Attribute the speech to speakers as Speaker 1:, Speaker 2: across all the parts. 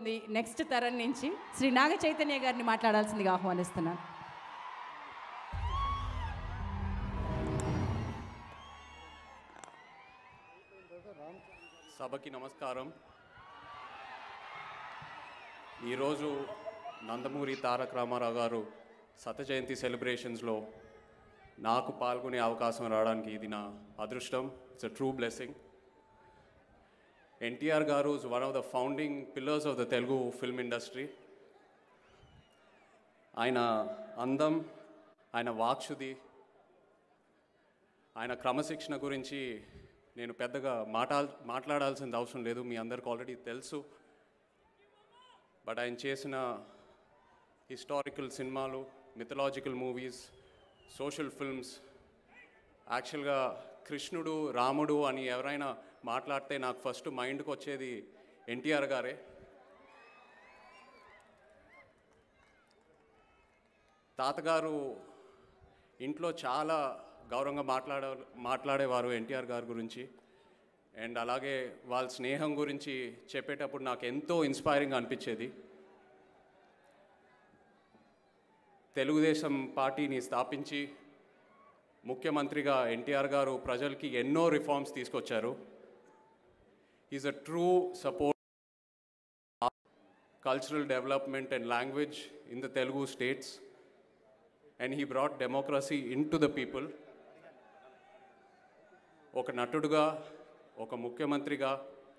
Speaker 1: రాబోతోంది నెక్స్ట్ తరం నుంచి శ్రీ నాగ చైతన్య గారిని మాట్లాడాల్సిందిగా ఆహ్వానిస్తున్నాను
Speaker 2: సభకి నమస్కారం ఈరోజు నందమూరి తారక రామారావు గారు శత జయంతి సెలబ్రేషన్స్లో నాకు పాల్గొనే అవకాశం రావడానికి ఇది నా అదృష్టం it's a true blessing NTR garu is one of the founding pillars of the Telugu film industry ఆయన అందం ఆయన వాక్శుది ఆయన క్రమశిక్షణ గురించి నేను పెద్దగా మాట్లాల్ మాట్లాడాల్సిన అవసరం లేదు మీ అందరికి ఆల్రెడీ తెలుసు బట్ ఆయన చేసిన హిస్టారికల్ సినిమాలు మిథలాజికల్ మూవీస్ సోషల్ ఫిల్మ్స్ యాక్చువల్గా కృష్ణుడు రాముడు అని ఎవరైనా మాట్లాడితే నాకు ఫస్ట్ మైండ్కి వచ్చేది ఎన్టీఆర్ గారే తాతగారు ఇంట్లో చాలా గౌరవంగా మాట్లాడే మాట్లాడేవారు ఎన్టీఆర్ గారి గురించి అండ్ అలాగే వాళ్ళ స్నేహం గురించి చెప్పేటప్పుడు నాకు ఎంతో ఇన్స్పైరింగ్ అనిపించేది తెలుగుదేశం పార్టీని స్థాపించి ముఖ్యమంత్రిగా ఎన్టీఆర్ గారు ప్రజలకి ఎన్నో రిఫార్మ్స్ తీసుకొచ్చారు is a true support cultural development and language in the Telugu states and he brought democracy into the people ఒక నటుడుగా ఒక ముఖ్యమంత్రిగా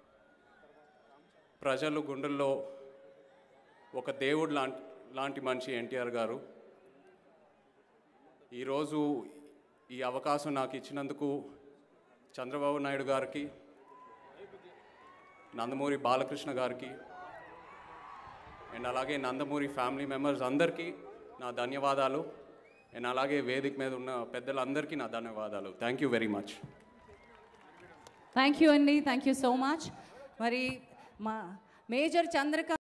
Speaker 2: ప్రజలు గుండెల్లో ఒక దేవుడు లాంటి లాంటి మనిషి ఎన్టీఆర్ గారు ఈరోజు ఈ అవకాశం నాకు ఇచ్చినందుకు చంద్రబాబు నాయుడు గారికి నందమూరి బాలకృష్ణ గారికి అండ్ అలాగే నందమూరి ఫ్యామిలీ మెంబర్స్ అందరికీ నా ధన్యవాదాలు అండ్ అలాగే వేదిక మీద ఉన్న పెద్దలందరికీ నా ధన్యవాదాలు thank you very much
Speaker 1: thank you అండి థ్యాంక్ యూ సో మచ్ మరి మా మేజర్ చంద్రకాంత్